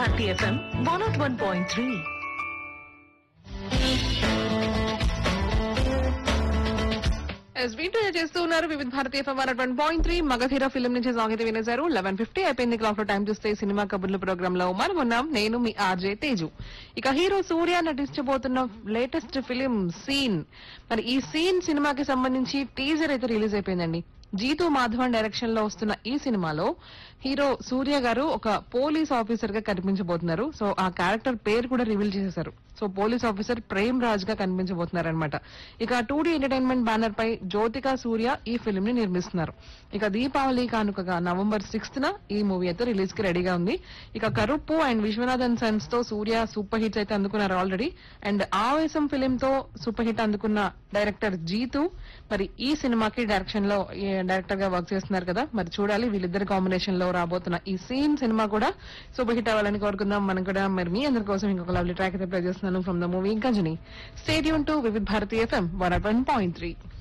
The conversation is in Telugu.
Bharati F M one nought one point three ఎస్ వీటిలో చేస్తూ ఉన్నారు వివిధ భారతీయ F M one point three Magadheera film నుంచి సాంగ్ అయితే వినేశారు లెవెన్ ఫిఫ్టీ అయిపోయింది క్లాక్ లో టైం చూస్తే సినిమా కబుర్ల ప్రోగ్రామ్ లో మనం ఉన్నాం నేను మీ ఆర్జే తేజు ఇక హీరో సూర్య నటించబోతున్న లేటెస్ట్ ఫిలిం సీన్ మరి ఈ సీన్ సినిమాకి సంబంధించి టీజర్ అయితే రిలీజ్ అయిపోయిందండి జీతు మాధవన్ డైరెక్షన్ లో వస్తున్న ఈ సినిమాలో హీరో సూర్య గారు ఒక పోలీస్ ఆఫీసర్ గా కనిపించబోతున్నారు సో ఆ క్యారెక్టర్ పేరు కూడా రివీల్ చేసేశారు so police officer Prem Raj గా కనిపించబోతున్నారు అనమాట ఇక టూ డి ఎంటర్టైన్మెంట్ బ్యానర్ పై జ్యోతిక సూర్య ఈ ఫిల్మ్ ని నిర్మిస్తున్నారు ఇక దీపావళి కానుకగా నవంబర్ సిక్స్త్ న ఈ మూవీ అయితే రిలీజ్ కి రెడీగా ఉంది ఇక కరుప్పు అండ్ విశ్వనాథన్ సన్స్ తో సూర్య సూపర్ హిట్స్ అయితే అందుకున్నారు ఆల్రెడీ అండ్ ఆవేశం ఫిలిం తో సూపర్ హిట్ అందుకున్న డైరెక్టర్ జీతు మరి ఈ సినిమాకి డైరెక్షన్ లో డైరెక్టర్ గా వర్క్ చేస్తున్నారు కదా మరి చూడాలి వీళ్ళిద్దరి కాంబినేషన్ లో రాబోతున్న ఈ సీన్ సినిమా కూడా సూపర్ హిట్ అవ్వాలని కోరుకుందాం మనం కూడా మరి మీ అందరి కోసం ఇంకొక లవ్లీ ట్రాక్ అయితే ప్లే చేస్తున్నాను ఫ్రమ్ ద మూవీ కంజని stadium to Vividh Bharati F M one point three